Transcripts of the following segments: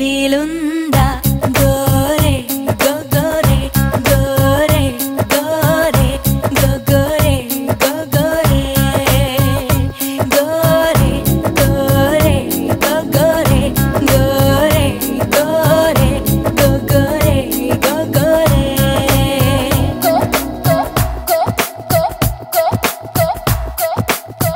వీలుందా గోరే గో గోరే గోరే గోరే గో గోరే గో గోరే గోరే గోరే గో గోరే గోరే గోరే గో గోరే గో గోరే గో గో గో గో గో గో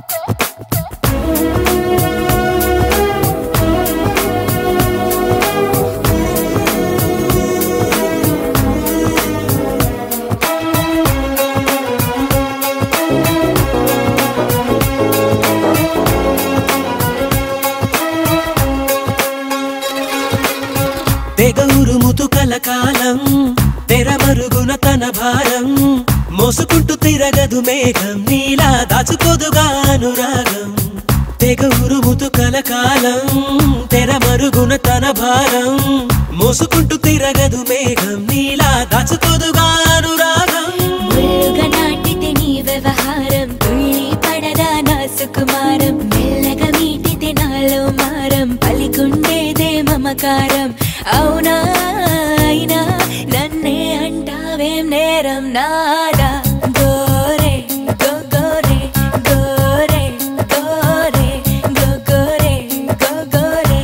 తెగ ఉరుముతు కలకాలం తెరమరుగున తన భారం మోసుకుంటూ తిరగదు మేఘం నీలా దాచుకోదుగా అనురాగం తెగ ఉరుముతు కలకాలం తెరమరుగున తన భారం మోసుకుంటూ తిరగదు మేఘం నీలా దాచుకోదుగా అనురాగం ముళ్ళుగా నాటితే నీ వ్యవహారం తుళ్ళి పడదా నా సుకుమారం మెల్లగా మీటితే నాలో మారం పలికుండేదే మమకారం అవునా అయినా నన్నే అంటావేం నేరం నాదా గోరే గో గోరే గోరే గోరే గో గోరే గో గోరే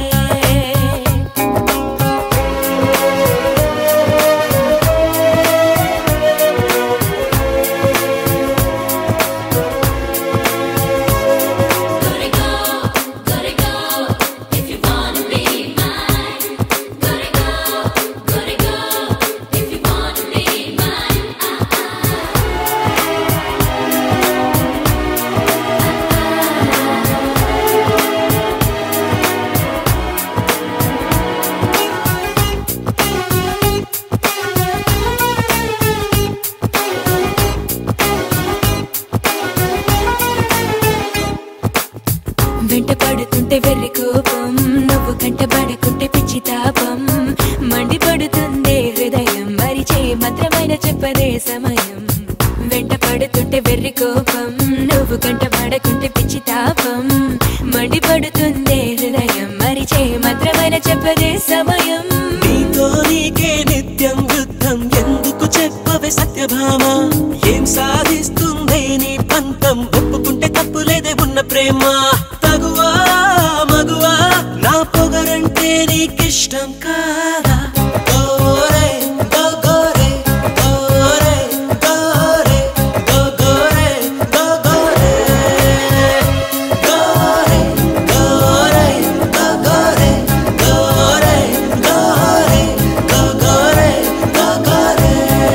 వెంట పడుతుంటే వెర్రి కోపం నువ్వు కంట పడుకుంటే పిచ్చి తాపం మండి పడుతుందే హృదయం మరిచే మంత్రమైన చెప్పదే సమయం వెంట పడుతుంటే వెర్రి కోపం నువ్వు కంట పడకుంటే పిచ్చి తాపం మండి పడుతుందే హృదయం మరిచే మంత్రమైన చెప్పదే సమయం నీతో నీకే నిత్యం యుద్ధం ఎందుకు చెప్పవే సత్యభామ ఏం సాధిస్తుందే నీ పంతం ఒప్పుకుంటే తప్పులేదే ఉన్న ప్రేమ తగువా మగువా నా పొగరంటే నీకిష్టం కాదా గోరే గో గోరే గోరే గోరే గో గోరే గో గోరే గోరే గోరే గో గోరే గోరే గోరే గో గోరే గో గోరే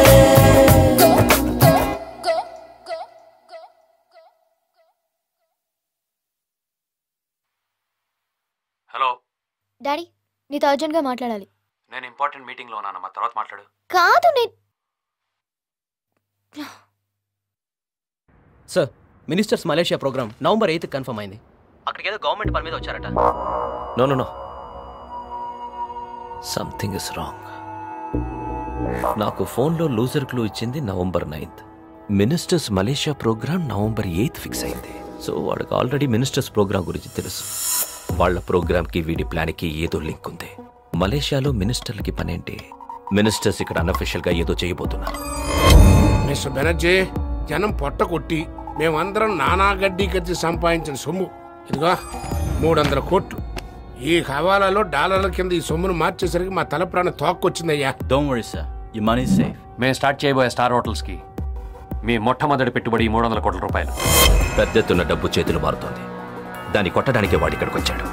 హలో డాడీ నీతో అర్జెంట్గా మాట్లాడాలి నేను ఇంపార్టెంట్ మీటింగ్లో ఉన్నానమ్మా తర్వాత మాట్లాడు కాదు నేను sir ministers Malaysia programme November eighth confirm అయింది అక్కడికి ఏదో గవర్నమెంట్ పని మీద వచ్చారట no no no something is wrong నాకు ఫోన్లో లూజర్ క్లూ ఇచ్చింది November ninth ministers Malaysia programme November eighth fix అయింది సో వాడికి ఆల్రెడీ మినిస్టర్స్ ప్రోగ్రామ్ గురించి తెలుసు వాళ్ళ ప్రోగ్రామ్కి వీడి ప్లాన్కి ఏదో లింక్ ఉంది మలేషియాలో మినిస్టర్లకి పనేంటి మినిస్టర్స్ ఇక్కడ అన్అఫిషియల్గా ఏదో చేయబోతున్నారు మిస్టర్ బెనర్జీ జనం పొట్ట కొట్టి మేమందరం నానా గడ్డి కత్తి సంపాదించిన సొమ్ము ఇదిగో మూడు వందల కోట్లు ఈ హవాలాలో డాలర్ల కింద ఈ సొమ్మును మార్చేసరికి మా తల ప్రాణ తోక్కొచ్చిందయ్యా డోంట్ వరీ సార్ ఈ మనీ సేఫ్ మేము స్టార్ట్ చేయబోయే స్టార్ హోటల్స్కి మీ మొట్టమొదటి పెట్టుబడి మూడు వందల కోట్ల రూపాయలు పెద్ద ఎత్తున డబ్బు చేతులు మారుతోంది దాన్ని కొట్టడానికి వాడు ఇక్కడికి వచ్చాడు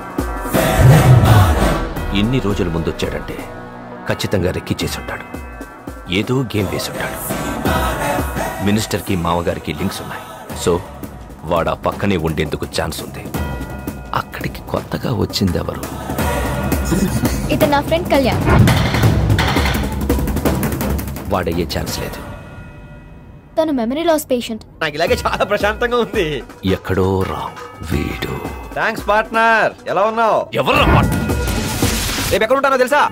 ఇన్ని రోజుల ముందు వచ్చాడంటే ఖచ్చితంగా రెక్కి చేసి ఉంటాడు ఏదో గేమ్ వేసి ఉంటాడు మినిస్టర్కి మామగారికి లింక్స్ ఉన్నాయి సో వాడు ఆ పక్కనే ఉండేందుకు ఛాన్స్ ఉంది అక్కడికి కొత్తగా వచ్చింది ఎవరు ఇతను నా ఫ్రెండ్ కళ్యాణ్ వాడయ్యే ఛాన్స్ లేదు తను మెమరీ లాస్ పేషెంట్ నాకు ఇలాగే చాలా ప్రశాంతంగా ఉంది ఎక్కడో రా వీడు థ్యాంక్స్ పార్ట్నర్ ఎలా ఉన్నావు ఎవరు రేపు ఎక్కడ ఉంటానో తెలుసా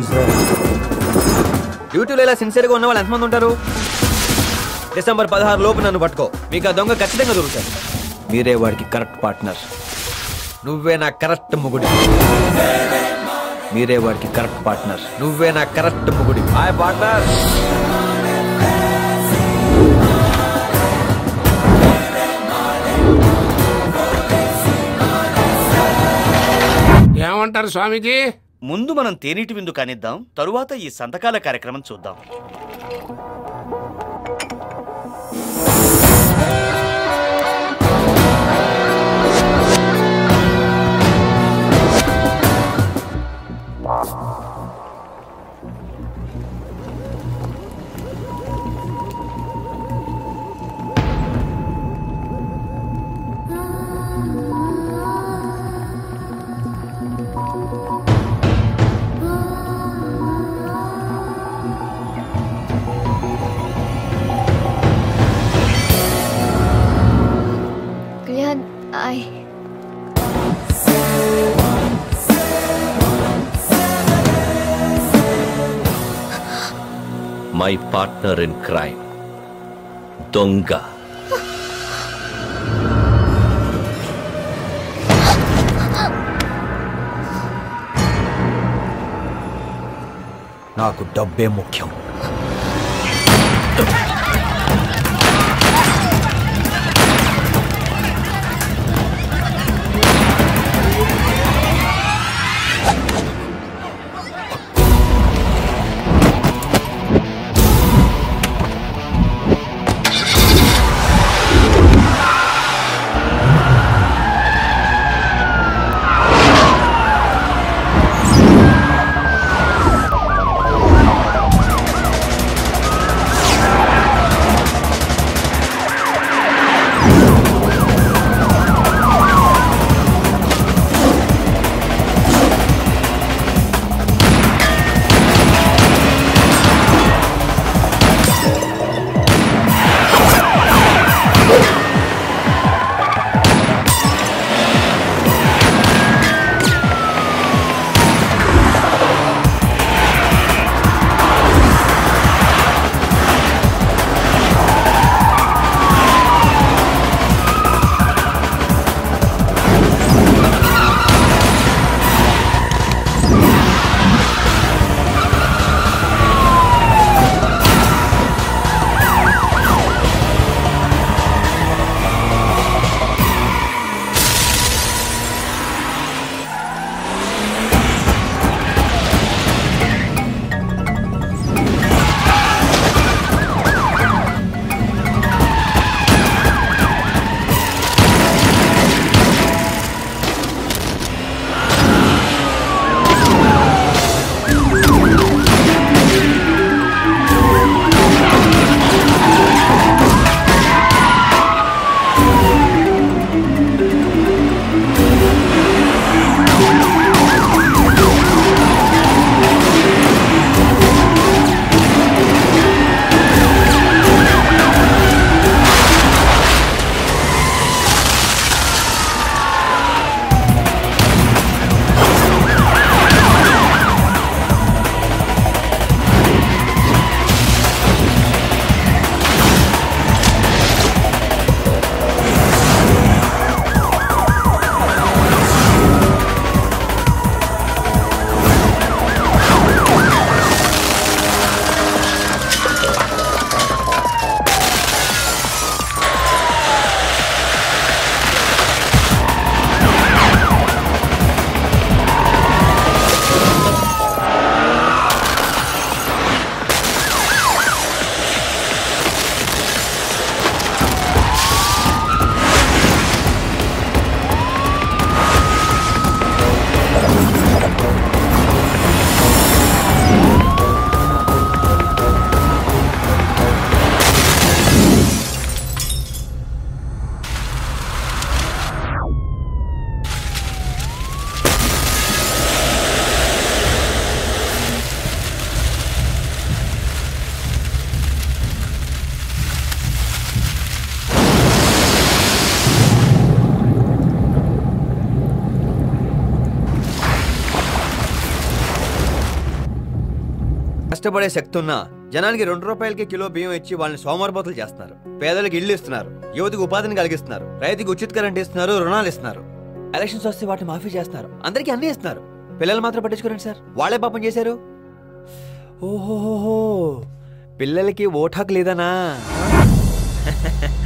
డ్యూటీలో ఇలా సిన్సియర్గా ఉన్న వాళ్ళు ఎంతమంది ఉంటారు డిసెంబర్ పదహారు లోపు నన్ను పట్టుకో మీకు ఆ దొంగ ఖచ్చితంగా దొరుకుతాడు మీరే వాడికి కరెక్ట్ పార్ట్నర్ నువ్వే నా కరెక్ట్ ముగుడు మీరే వాడికి కరెక్ట్ పార్ట్నర్ నువ్వే నా కరెక్ట్ ముగుడి హాయ్ పార్ట్నర్ ఏమంటారు స్వామీజీ ముందు మనం తేనీటి విందు కానిద్దాం తరువాత ఈ సంతకాల కార్యక్రమం చూద్దాం Kalyan I my partner in crime దొంగ నాకు డబ్బే ముఖ్యం కష్టపడే శక్తి ఉన్నా జనానికి రెండు రూపాయలకి కిలో బియ్యం ఇచ్చి వాళ్ళని సోమరబోతులు చేస్తున్నారు పేదలకు ఇళ్లు ఇస్తున్నారు యువతకు ఉపాధిని కలిగిస్తున్నారు రైతుకు ఉచిత కరెంట్ ఇస్తున్నారు రుణాలు ఇస్తున్నారు ఎలక్షన్స్ వస్తే వాటిని మాఫీ చేస్తున్నారు అందరికీ అన్ని ఇస్తున్నారు పిల్లలు మాత్రం పట్టించుకోరండి సార్ వాళ్ళే పాపం చేశారు ఓహోహోహో పిల్లలకి ఓటు హక్కు లేదనా